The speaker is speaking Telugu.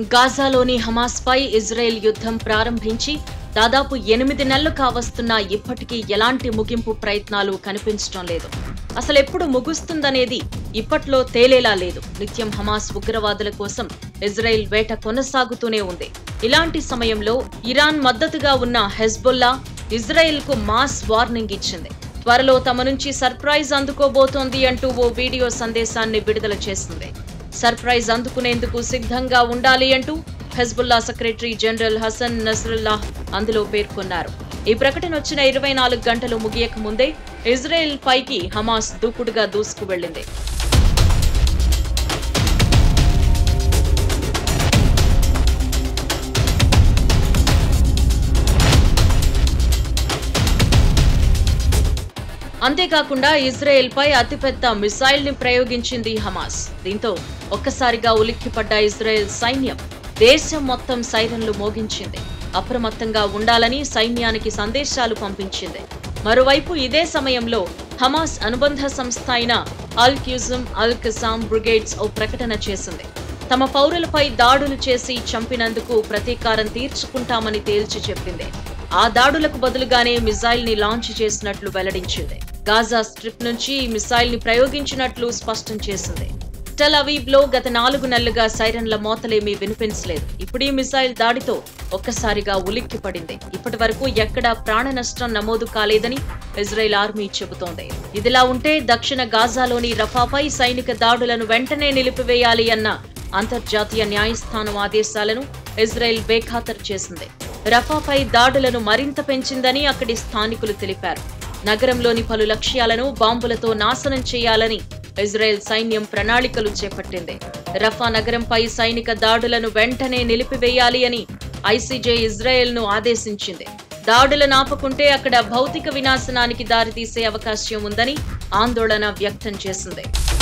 గాజాలోని హమాస్పై ఇజ్రాయెల్ యుద్ధం ప్రారంభించి దాదాపు ఎనిమిది నెలలు కావస్తున్నా ఇప్పటికీ ఎలాంటి ముగింపు ప్రయత్నాలు కనిపించడం లేదు అసలు ఎప్పుడు ముగుస్తుందనేది ఇప్పట్లో తేలేలా లేదు నిత్యం హమాస్ ఉగ్రవాదుల కోసం ఇజ్రాయెల్ వేట కొనసాగుతూనే ఉంది ఇలాంటి సమయంలో ఇరాన్ మద్దతుగా ఉన్న హెజ్బుల్లా ఇజ్రాయెల్ కు మాస్ వార్నింగ్ ఇచ్చింది త్వరలో తమ నుంచి సర్ప్రైజ్ అందుకోబోతోంది అంటూ ఓ వీడియో సందేశాన్ని విడుదల చేసింది సర్ప్రైజ్ అందుకునేందుకు సిద్ధంగా ఉండాలి అంటూ Hezbollah secretary general Hassan Nasrallah అందులో పేర్కొన్నారు ఈ ప్రకటన వచ్చిన ఇరవై నాలుగు గంటలు ముగియక ముందే ఇజ్రాయెల్ పైకి హమాస్ దూకుడుగా దూసుకు వెళ్ళింది అంతేకాకుండా ఇజ్రాయెల్ పై అతిపెద్ద మిసైల్ ని ప్రయోగించింది హమాస్ దీంతో ఒక్కసారిగా ఉలిక్కిపడ్డ ఇజ్రాయెల్ సైన్యం దేశం మొత్తం సైరన్లు మోగించింది అప్రమత్తంగా ఉండాలని సైన్యానికి సందేశాలు పంపించింది మరోవైపు ఇదే సమయంలో హమాస్ అనుబంధ సంస్థ అయిన అల్ క్యూజం అల్ కిసాం బ్రిగేడ్స్ ఓ ప్రకటన చేసింది తమ పౌరులపై దాడులు చేసి చంపినందుకు ప్రతీకారం తీర్చుకుంటామని తేల్చి చెప్పింది ఆ దాడులకు బదులుగానే మిసైల్ ని లాంచ్ చేసినట్లు వెల్లడించింది గాజా స్ట్రిప్ నుంచి ఈ మిసైల్ ని ప్రయోగించినట్లు స్పష్టం చేసింది టెల్ అవీబ్ లో గత నాలుగు నెలలుగా సైరన్ల మోతలేమీ వినిపించలేదు ఇప్పుడు ఈ మిసైల్ దాడితో ఒక్కసారిగా ఉలిక్కి పడింది ఇప్పటి వరకు ఎక్కడా ప్రాణ నష్టం నమోదు కాలేదని ఇజ్రాయెల్ ఆర్మీ చెబుతోంది ఇదిలా ఉంటే దక్షిణ గాజాలోని రఫాపై సైనిక దాడులను వెంటనే నిలిపివేయాలి అన్న అంతర్జాతీయ న్యాయస్థానం ఆదేశాలను ఇజ్రాయెల్ బేఖాతరు చేసింది రఫాపై దాడులను మరింత పెంచిందని అక్కడి స్థానికులు తెలిపారు నగరంలోని పలు లక్ష్యాలను బాంబులతో నాశనం చేయాలని ఇజ్రాయెల్ సైన్యం ప్రణాళికలు చేపట్టింది రఫా నగరంపై సైనిక దాడులను వెంటనే నిలిపివేయాలి అని ఐసీజే ఇజ్రాయెల్ ను ఆదేశించింది దాడులను ఆపకుంటే అక్కడ భౌతిక వినాశనానికి దారితీసే అవకాశం ఉందని ఆందోళన వ్యక్తం చేసింది